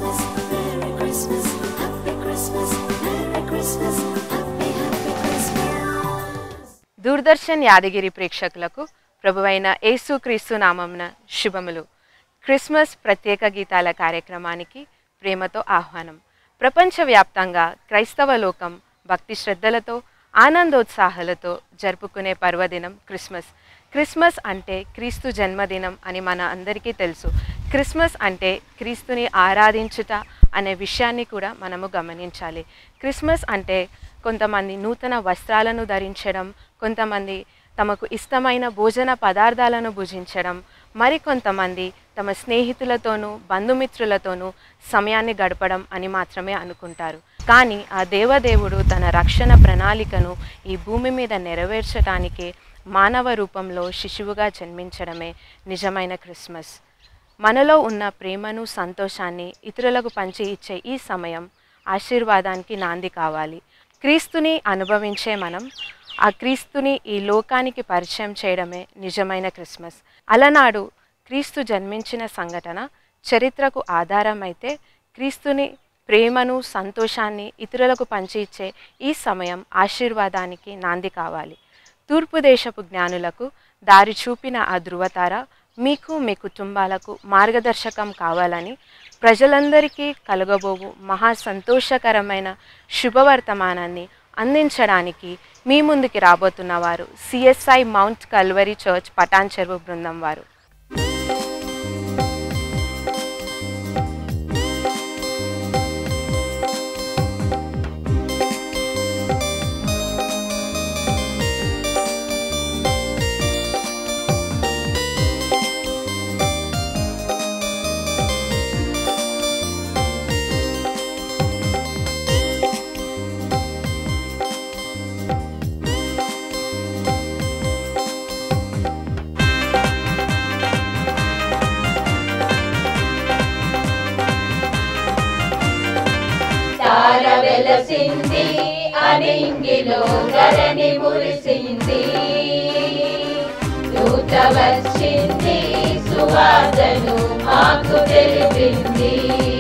Christmas, Merry Christmas, Happy Christmas, Merry Christmas, Happy, Happy Christmas. Doordarshan Yadagiri ప్రేక్షకులకు ప్రభువైన యేసుక్రీస్తు నామమున శుభములు క్రిస్మస్ ప్రత్యేక గీతాల కార్యక్రమానికి ప్రేమతో ఆహ్వానం ప్రపంచవ్యాప్తంగా క్రైస్తవ లోకం భక్తి శ్రద్ధలతో ఆనందోత్సాహాలతో జరుపుకునే పర్వదినం క్రిస్మస్ క్రిస్మస్ అంటే క్రీస్తు జన్మదినం అని మన అందరికీ తెలుసు క్రిస్మస్ అంటే క్రీస్తుని ఆరాధించుట అనే విషయాన్ని కూడా మనము గమనించాలి క్రిస్మస్ అంటే కొంతమంది నూతన వస్త్రాలను ధరించడం కొంతమంది తమకు ఇష్టమైన భోజన పదార్థాలను భుజించడం మరికొంతమంది తమ స్నేహితులతోనూ బంధుమిత్రులతోనూ సమయాన్ని గడపడం అని మాత్రమే అనుకుంటారు కానీ ఆ దేవదేవుడు తన రక్షణ ప్రణాళికను ఈ భూమి మీద నెరవేర్చడానికే మానవ రూపంలో శిశువుగా జన్మించడమే నిజమైన క్రిస్మస్ మనలో ఉన్న ప్రేమను సంతోషాన్ని ఇతరులకు పంచి ఇచ్చే ఈ సమయం ఆశీర్వాదానికి నాంది కావాలి క్రీస్తుని అనుభవించే మనం ఆ క్రీస్తుని ఈ లోకానికి పరిచయం చేయడమే నిజమైన క్రిస్మస్ అలనాడు క్రీస్తు జన్మించిన సంఘటన చరిత్రకు ఆధారమైతే క్రీస్తుని ప్రేమను సంతోషాన్ని ఇతరులకు పంచి ఇచ్చే ఈ సమయం ఆశీర్వాదానికి నాంది కావాలి తూర్పు దేశపు జ్ఞానులకు దారి చూపిన ఆ ధృవతార మీకు మీ కుటుంబాలకు మార్గదర్శకం కావాలని ప్రజలందరికీ కలగబోవు మహా సంతోషకరమైన శుభవర్తమానాన్ని అందించడానికి మీ ముందుకి రాబోతున్న వారు CSI Mount Calvary church Patancheru బృందం వారు తార వెలసింది అనింగిలో ధరణి మురిసింది దూత వచ్చింది సువార్తను మాకు తెలిపింది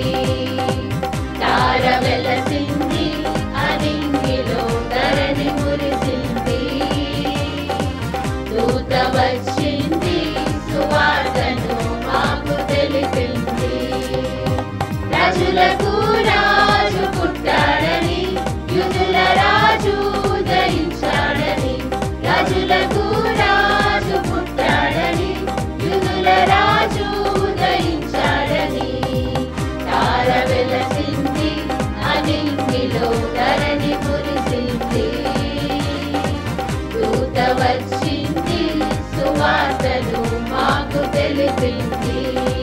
తార వెలసింది అనింగిలో ధరణి మురిసింది దూత వచ్చింది సువార్తను మాకు తెలిపింది రాజులకు రాజు పుట్టాడని యుధుల రాజు ఉదయించాడని రాజులకు రాజు పుట్టాడని యుధుల రాజు ఉదయించాడని తార వెలసింది అనింగిలో ధరణి మురిసింది దూత వచ్చింది సువార్తను మాకు తెలిపింది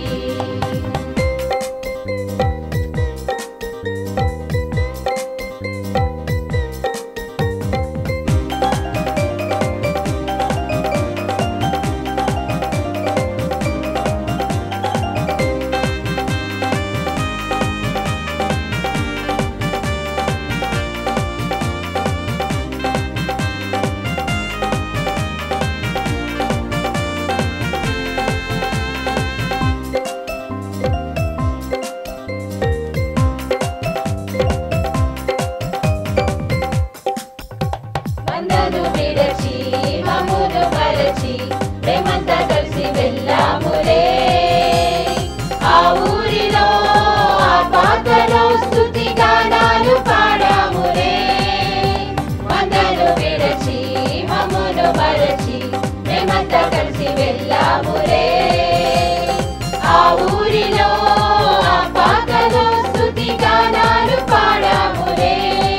మందను విడచి మమ్మును మరచి మేమంతా కలిసి వెళ్ళాములే ఆ ఊరిలో ఆ పాటలో స్తుతి గానాలు పాడాములే మందను విడచి మమ్మును మరచి మేమంతా కలిసి వెళ్ళాములే ఆ ఊరిలో ఆ పాటలో స్తుతి గానాలు పాడాములే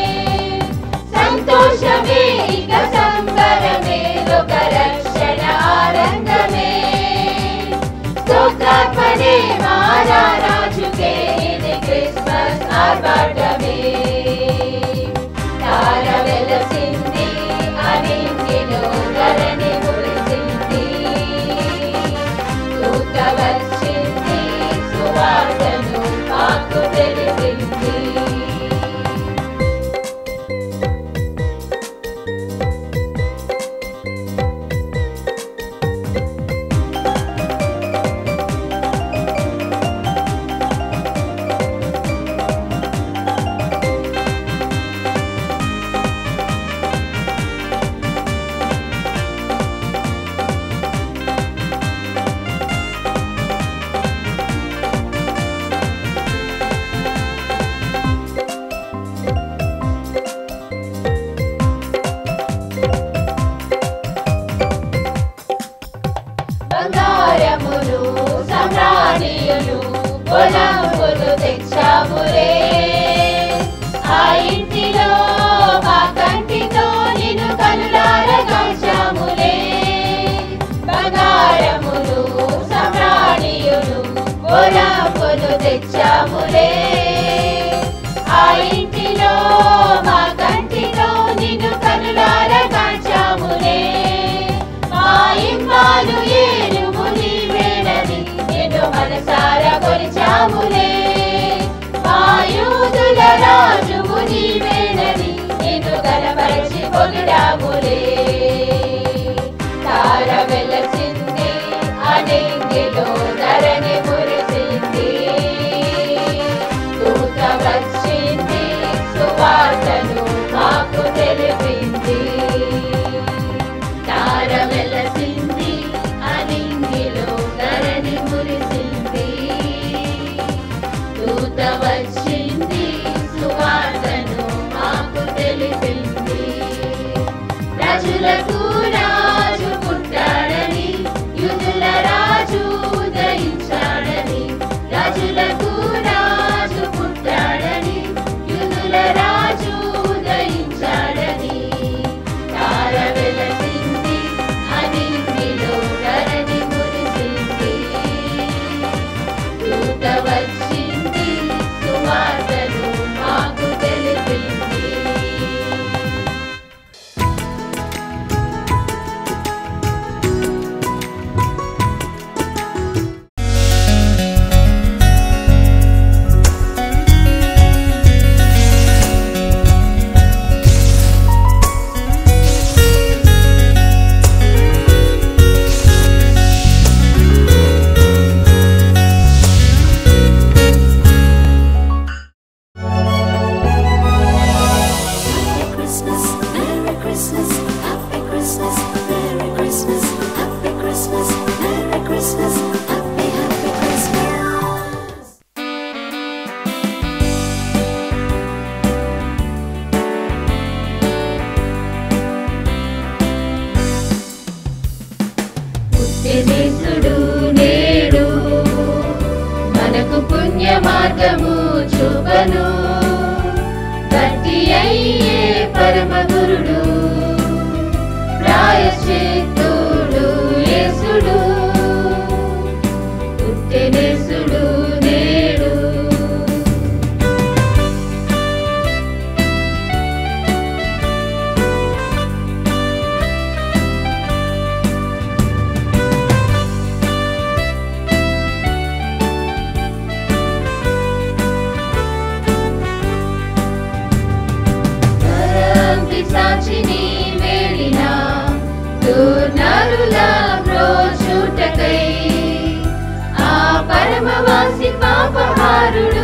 సంతోషమే ఇక సంబరమే లోక రక్షణ ఆనందమే స్తోత్రార్పణే మారా రాజుకే ఇది క్రిస్మస్ ఆర్భాటమే తార వెలసింది అనింగిలో ధరణి మురిసింది దూత వచ్చింది సువార్తను మాకు తెలిపింది వచ్చాములే ఆ ఇంటిలో మా కంటిలో నిన్ను కనులార కాచాములే మా ఇమ్మాలు ఏనుగు నీవేనని నిన్ను మనసార కొలిచాములే మా యూదుల రాజువు నీవేనని నిన్ను కనపరిచి పొగిడాములే తార వెలసింది అనింగిలో ధరణి మురిసింది దూత వచ్చింది సువార్తను మాకు తెలిపింది తార వెలసింది అనింగిలో ధరణి మురిసింది దూత వచ్చింది సువార్తను మాకు తెలిపింది రాజులకు రాజు పుట్టాడని యుదుల రాజు ఉదయించాడని రాజులకు రాజు పుట్టాడని యుదుల రాజు ఉదయించాడని తార వెలసింది అనింటిలో ధరణి మురిసింది దూత వచ్చింది సువార్తను మాకు తెలిపింది Happy Christmas, Merry Christmas, Happy Christmas, Merry Christmas, Happy Christmas, Merry Christmas, Happy Happy Christmas. పుట్టినేసుడు నేడు మనకు పుణ్య మార్గము చూపను గట్టి అయ్యే పరమ గురుడు ప్రాయశ్చిత్తుడు యేసుడు పుట్టినేసుడు నేడు పరంపి సాక్షిని వేడిన దుర్నరుల ప్రోచుటకై ఆ పరమవాసి పాపహారుడు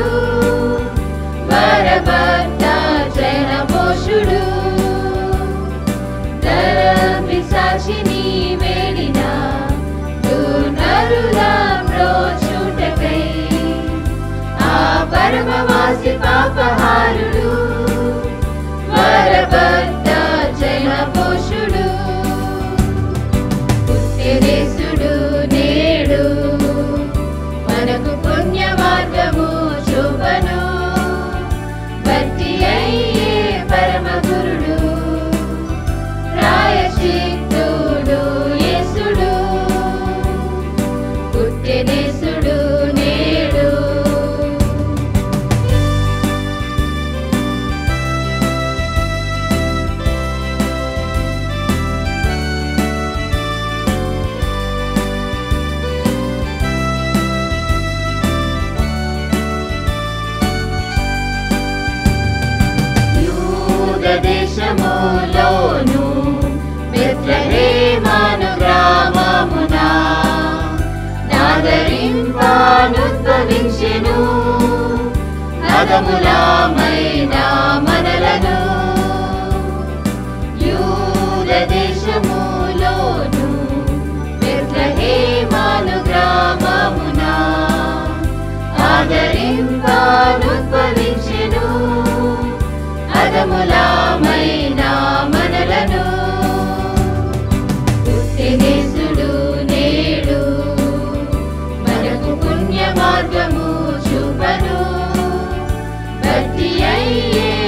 వరభక్త జన పోషుడు ధరంపి సాక్షిని వేడిన దుర్నరుల ప్రోచుటకై ఆ పరమవాసి పాపహారుడు వరభక్త జన పోషుడు పుట్టినేసుడు నేడు మనకు పుణ్య మార్గము చూపను భక్తి అయ్యే పరమ గురుడు ప్రాయశ్చిత్తుడు యేసుడు పుట్టినేసుడు నేడు యూద దేశములోను బెత్లెహేమాను గ్రామమున నాదరింపానుద్భవించెను నగములామైన మనలను యూద దేశములోను బెత్లెహేమాను గ్రామమున ఆదరింపానుద్భవించెను అదములామైన మనలను పుట్టినేసుడు నేడు మనకు పుణ్య మార్గము చూపను భక్తి అయ్యే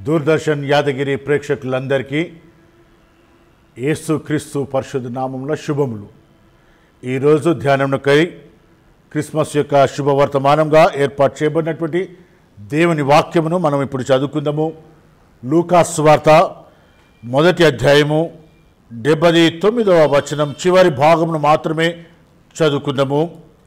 దూరదర్శన్ యాదగిరి ప్రేక్షకులందరికీ యేసు క్రీస్తు పరిశుద్ధ నామంలో శుభములు ఈరోజు ధ్యానంకై క్రిస్మస్ యొక్క శుభవర్తమానంగా ఏర్పాటు చేయబడినటువంటి దేవుని వాక్యమును మనం ఇప్పుడు చదువుకుందాము లూకాస్ వార్త మొదటి అధ్యాయము డెబ్బై తొమ్మిదవ వచనం చివరి భాగమును మాత్రమే చదువుకుందాము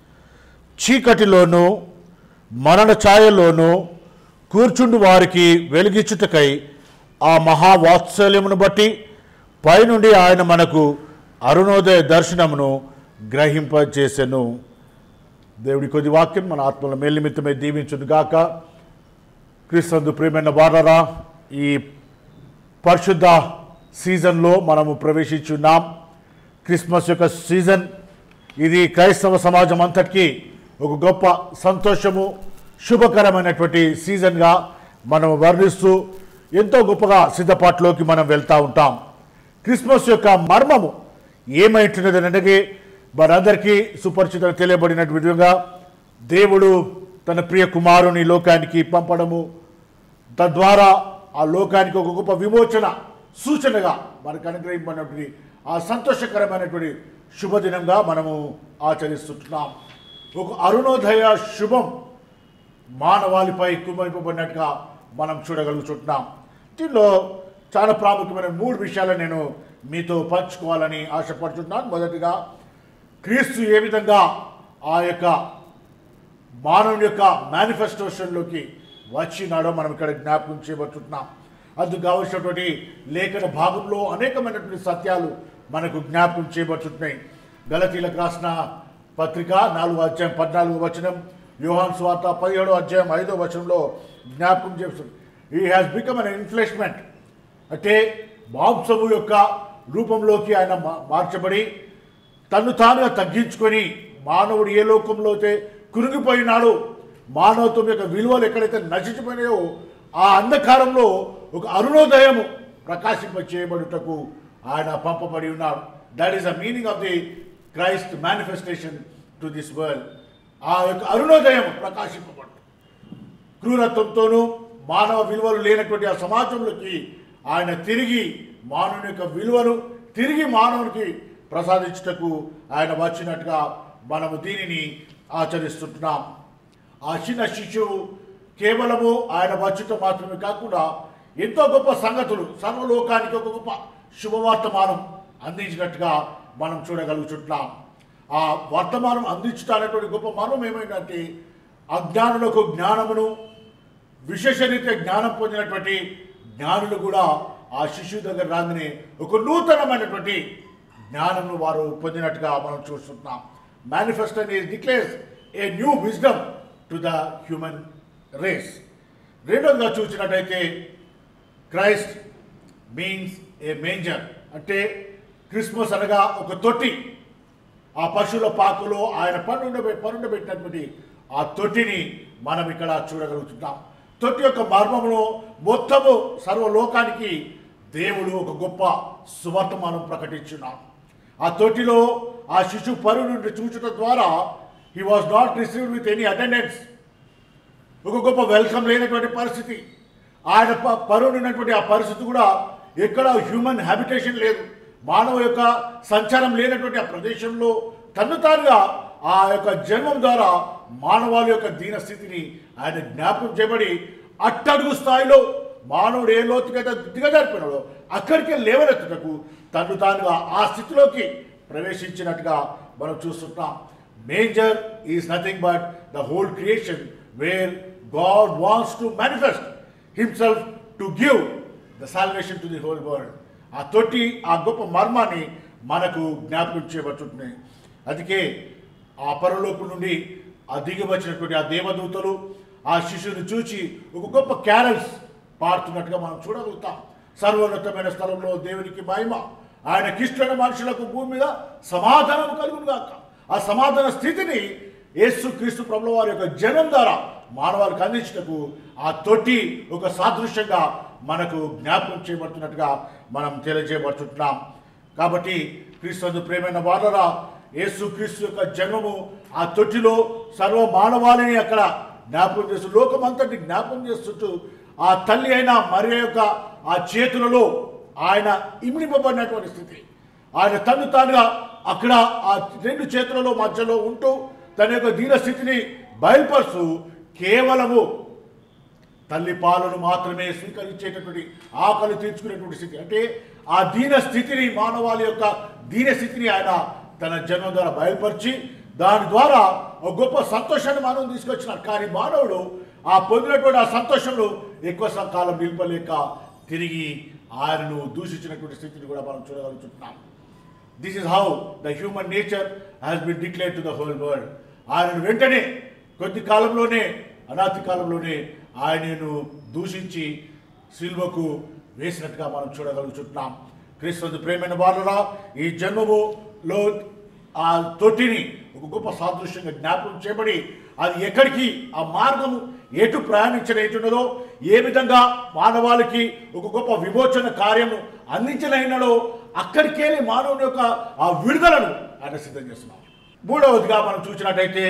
చీకటిలోనూ మరణ ఛాయలోనూ కూర్చుండు వారికి వెలిగించుటకై ఆ మహావాత్సల్యమును బట్టి పైనుండి ఆయన మనకు అరుణోదయ దర్శనమును గ్రహింపజేసెను దేవుడి కొద్ది వాక్యం మన ఆత్మల మేల్నిమిత్తమే దీవించును గాక క్రీస్తు ప్రియమైన వారరా ఈ పరిశుద్ధ సీజన్లో మనము ప్రవేశించున్నాం క్రిస్మస్ యొక్క సీజన్ ఇది క్రైస్తవ సమాజం అంతటికీ ఒక గొప్ప సంతోషము శుభకరమైనటువంటి సీజన్గా మనం వర్ణిస్తూ ఎంతో గొప్పగా సిద్ధపాటులోకి మనం వెళ్తూ ఉంటాం క్రిస్మస్ యొక్క మర్మము ఏమైంటున్నది అనగా మనందరికీ సుపరిచితం తెలియబడిన విధంగా దేవుడు తన ప్రియ కుమారుని లోకానికి పంపడము తద్వారా ఆ లోకానికి ఒక గొప్ప విమోచన సూచనగా మనకు అనుగ్రహించినటువంటి ఆ సంతోషకరమైనటువంటి శుభదినంగా మనము ఆచరిస్తున్నాం ఒక అరుణోదయ శుభం మానవాళిపై కుమరింపబడినట్టుగా మనం చూడగలుగుతున్నాం దీనిలో చాలా ప్రాముఖ్యమైన మూడు విషయాలు నేను మీతో పంచుకోవాలని ఆశపడుతున్నాను మొదటిగా క్రీస్తు ఏ విధంగా ఆ యొక్క మానవుని యొక్క మేనిఫెస్టేషన్లోకి వచ్చినాడో మనం ఇక్కడ జ్ఞాపకం చేయబడుతున్నాం అందుకు కావలసినటువంటి లేఖన భాగంలో అనేకమైనటువంటి సత్యాలు మనకు జ్ఞాపకం చేయబడుతున్నాయి గలతీలకు రాసిన పత్రిక నాలుగో అధ్యాయం పద్నాలుగో వచనం యోహాన్ స్వార్త పదిహేడో అధ్యాయం ఐదో వచనంలో జ్ఞాపకం చేస్తుంది ఈ హ్యాస్ బికమ్ అన్ ఇన్ఫ్లేష్మెంట్ అంటే మాంసము యొక్క రూపంలోకి ఆయన మా- మార్చబడి తను తానుగా తగ్గించుకొని మానవుడు ఏ లోకంలో అయితే కురిగిపోయినాడో మానవత్వం యొక్క విలువలు ఎక్కడైతే నశించిపోయినాయో ఆ అంధకారంలో ఒక అరుణోదయము ప్రకాశింప చేయబడుటకు ఆయన పంపబడి ఉన్నాడు that is the meaning of the Christ manifestation to this world ఆ యొక్క అరుణోదయం ప్రకాశింపబడు క్రూరత్వంతోనూ మానవ విలువలు లేనటువంటి ఆ సమాజంలోకి ఆయన తిరిగి మానవుని యొక్క విలువను తిరిగి మానవునికి ప్రసాదించుటకు ఆయన వచ్చినట్టుగా మనము దీనిని ఆచరిస్తుంటున్నాం ఆ చిన్న శిశువు కేవలము ఆయన వచ్చుట మాత్రమే కాకుండా ఎంతో గొప్ప సంగతులు సర్వలోకానికి ఒక గొప్ప శుభవర్తమానం అందించినట్టుగా మనం చూడగలుగుతుంటున్నాం ఆ వర్తమానం అందించడానికి గొప్ప మర్మం ఏమైందంటే అజ్ఞానులకు జ్ఞానమును విశేషరీత్యా జ్ఞానం పొందినటువంటి జ్ఞానులు కూడా ఆ శిశువు దగ్గర రాగానే ఒక నూతనమైనటువంటి జ్ఞానమును వారు పొందినట్టుగా మనం చూస్తున్నాం manifesto is declares a new wisdom to the human race రెండోదిగా చూసినట్టయితే క్రైస్ట్ మీన్స్ ఏ మేంజర్ అంటే క్రిస్మస్ అనగా ఒక తొట్టి ఆ పశువుల పాకులో ఆయన పన్నుండబె పన్నుండబెట్టినటువంటి ఆ తొట్టిని మనం ఇక్కడ చూడగలుగుతున్నాం తొట్టి యొక్క మర్మమును మొత్తము సర్వలోకానికి దేవుడు ఒక గొప్ప సువర్తమానం ప్రకటించున్నాం ఆ తొట్టిలో ఆ శిశు పరు నుండి చూచడం ద్వారా he was not received with any attendance ఒక గొప్ప వెల్కమ్ లేనటువంటి పరిస్థితి ఆయన ప- పరువున ఉన్నటువంటి ఆ పరిస్థితి కూడా ఎక్కడ హ్యూమన్ హ్యాబిటేషన్ లేదు మానవ యొక్క సంచారం లేనటువంటి ఆ ప్రదేశంలో తను తానుగా ఆ యొక్క జన్మం ద్వారా మానవాళి యొక్క దీన స్థితిని ఆయన జ్ఞాపకం చేయబడి అట్టడుగు స్థాయిలో మానవుడు ఏ లోతుకైతే దిగజారిపోయినాడో అక్కడికే లేవనెత్తుటకు తను తానుగా ఆ స్థితిలోకి ప్రవేశించినట్టుగా మనం చూస్తున్నాం manger is nothing but the whole creation where God wants to manifest himself to give the salvation to the whole world ఆ తొట్టి ఆ గొప్ప మర్మాన్ని మనకు జ్ఞాపకం చేయబడుతున్నాయి అందుకే ఆ పరలోకు నుండి ఆ దిగి వచ్చినటువంటి ఆ దేవదూతలు ఆ శిశువుని చూచి ఒక గొప్ప క్యారల్స్ పాడుతున్నట్టుగా మనం చూడగలుగుతాం సర్వోన్నతమైన స్థలంలో దేవునికి మహిమ ఆయన కిష్టమైన మనుషులకు భూమి మీద సమాధానం కలుగును గాక ఆ సమాధాన స్థితిని యేసు క్రీస్తు ప్రభుల వారి యొక్క జనం ద్వారా మానవాళికి అందించటకు ఆ తొట్టి ఒక సాదృశ్యంగా మనకు జ్ఞాపకం చేయబడుతున్నట్టుగా మనం తెలియజేయబడుతున్నాం కాబట్టి క్రీస్తు ప్రేమైన వారరా యేసు క్రీస్తు యొక్క జన్మము ఆ తొట్టిలో సర్వ మానవాళిని అక్కడ జ్ఞాపకం చేస్తూ లోకమంతటి జ్ఞాపకం చేస్తుంటూ ఆ తల్లి అయిన మరియ యొక్క ఆ చేతులలో ఆయన ఇమిడిపబడినటువంటి స్థితి ఆయన తను తానుగా అక్కడ ఆ రెండు చేతులలో మధ్యలో ఉంటూ తన యొక్క దీన స్థితిని బయలుపరుస్తూ కేవలము తల్లి పాలను మాత్రమే స్వీకరించేటటువంటి ఆకలి తీర్చుకునేటువంటి స్థితి అంటే ఆ దీన స్థితిని మానవాళి యొక్క దీన స్థితిని ఆయన తన జన్మ ద్వారా బయలుపరిచి దాని ద్వారా ఒక గొప్ప సంతోషాన్ని మానవం తీసుకొచ్చినాడు కానీ మానవుడు ఆ పొందినటువంటి ఆ సంతోషంలో ఎక్కువ కాలం నిలపలేక తిరిగి ఆయనను దూషించినటువంటి స్థితిని కూడా మనం చూడగలుగుతున్నాం this is how the human nature has been declare to the whole world ఆయనను వెంటనే కొద్ది కాలంలోనే అనాతి కాలంలోనే ఆయనను దూషించి సిల్వకు వేసినట్టుగా మనం చూడగలుగుతున్నాం క్రీస్తు ప్రేమైన వాళ్ళరా ఈ జన్మములో ఆ తొట్టిని ఒక గొప్ప సాదృశ్యంగా జ్ఞాపకం చేయబడి అది ఎక్కడికి ఆ మార్గము ఎటు ప్రయాణించనేటున్నదో ఏ విధంగా మానవాళికి ఒక గొప్ప విమోచన కార్యము అందించనైనడో అక్కడికెళ్ళి మానవుని యొక్క ఆ విడుదలను ఆయన సిద్ధం చేస్తున్నాం మూడవదిగా మనం చూసినట్టయితే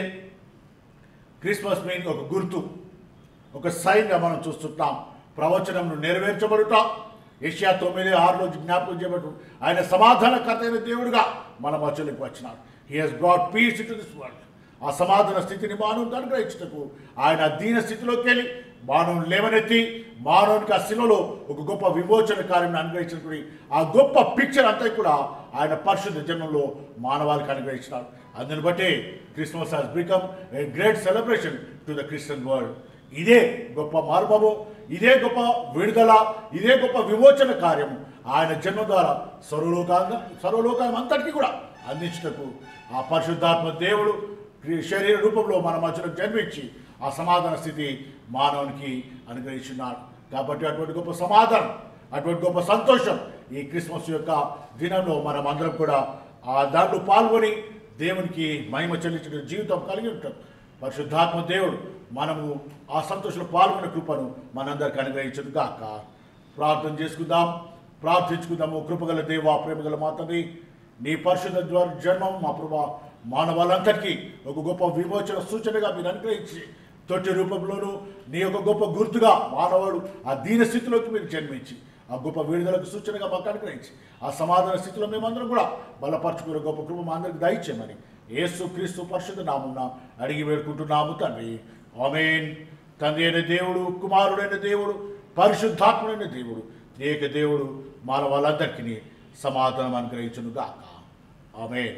క్రిస్మస్ మీన్ ఒక గుర్తు ఒక సైన్గా మనం చూస్తుంటాం ప్రవచనంను నెరవేర్చబడుట ఏషియా తొమ్మిది ఆరులో జ్ఞాపకం చేయబడు ఆయన సమాధానకర్త అయిన దేవుడుగా మన మధ్యలోకి వచ్చినాడు he has brought peace to this world ఆ సమాధాన స్థితిని మానవునికి అనుగ్రహించుటకు ఆయన దీన స్థితిలోకి వెళ్ళి మానవుని లేవనెత్తి మానవునికి ఆ శిలలో ఒక గొప్ప విమోచన కార్యం అనుగ్రహించినటువంటి ఆ గొప్ప పిక్చర్ అంతా కూడా ఆయన పరిశుద్ధ జన్మంలో మానవాళికి అనుగ్రహించినాడు అందుని బట్టి Christmas has become a great celebration to the Christian world ఇదే గొప్ప మార్మము ఇదే గొప్ప విడుదల ఇదే గొప్ప విమోచన కార్యము ఆయన జన్మ ద్వారా సర్వలోకాంగ సర్వలోకాం అంతటికీ కూడా అందించుటకు ఆ పరిశుద్ధాత్మ దేవుడు క్రి- శరీర రూపంలో మన మధ్యలో జన్మించి ఆ సమాధాన స్థితి మానవునికి అనుగ్రహించున్నాడు కాబట్టి అటువంటి గొప్ప సమాధానం అటువంటి గొప్ప సంతోషం ఈ క్రిస్మస్ యొక్క దినంలో మనం అందరం కూడా ఆ దాంట్లో పాల్గొని దేవునికి మహిమ చెల్లించిన జీవితం కలిగి ఉంటాం పరిశుద్ధాత్మ దేవుడు మనము ఆ సంతోషంలో పాల్గొనే కృపను మనందరికి అనుగ్రహించదు గాక ప్రార్థన చేసుకుందాం ప్రార్థించుకుందాము కృపగల దేవ ప్రేమగల మాతని నీ పరిశుద్ధ ద్వారా జన్మం మా ప్రభా మానవాళ్ళందరికీ ఒక గొప్ప విమోచన సూచనగా మీరు అనుగ్రహించి తొట్టి రూపంలోనూ నీ యొక్క గొప్ప గుర్తుగా మానవుడు ఆ దీన స్థితిలోకి మీరు జన్మించి ఆ గొప్ప విడుదలకు సూచనగా మాకు అనుగ్రహించి ఆ సమాధాన స్థితిలో మేమందరం కూడా బలపరచుకునే గొప్ప కృప మా అందరికి దయచేయమని యేసు క్రీస్తు పరిశుద్ధ నామున అడిగి వేడుకుంటున్నాము తండ్రి ఆమేన్ తండ్రి అయిన దేవుడు కుమారుడైన దేవుడు పరిశుద్ధాత్ముడైన దేవుడు ఏక దేవుడు మానవాళ్ళందరికీ సమాధానం అనుగ్రహించును గాక ఆమేన్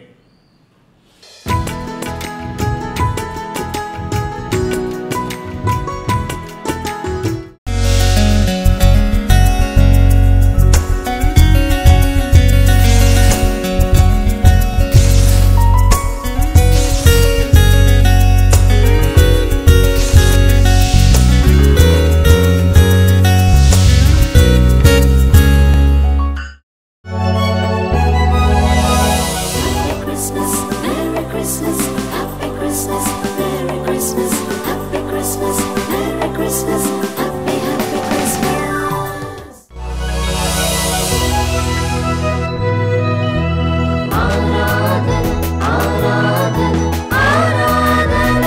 Happy Christmas, Merry Christmas, Happy Christmas, Merry Christmas, Happy Christmas, Merry Christmas, Happy Happy Christmas. ఆరాధన ఆరాధన ఆరాధన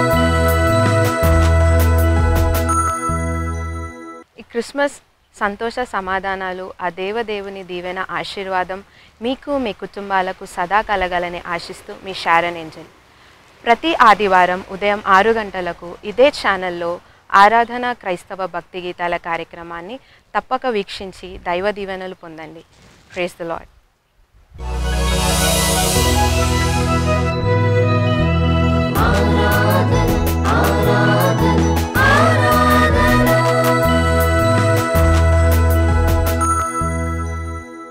ఈ క్రిస్మస్ సంతోష సమాధానాలు ఆ దేవదేవుని దీవెన ఆశీర్వాదం మీకు మీ కుటుంబాలకు సదా కలగాలని ఆశిస్తూ మీ షారన్ ఏంజల్ ప్రతి ఆదివారం ఉదయం ఆరు గంటలకు ఇదే ఛానల్లో ఆరాధన క్రైస్తవ భక్తి గీతాల కార్యక్రమాన్ని తప్పక వీక్షించి దైవ దీవెనలు పొందండి ప్రేస్ ద లాడ్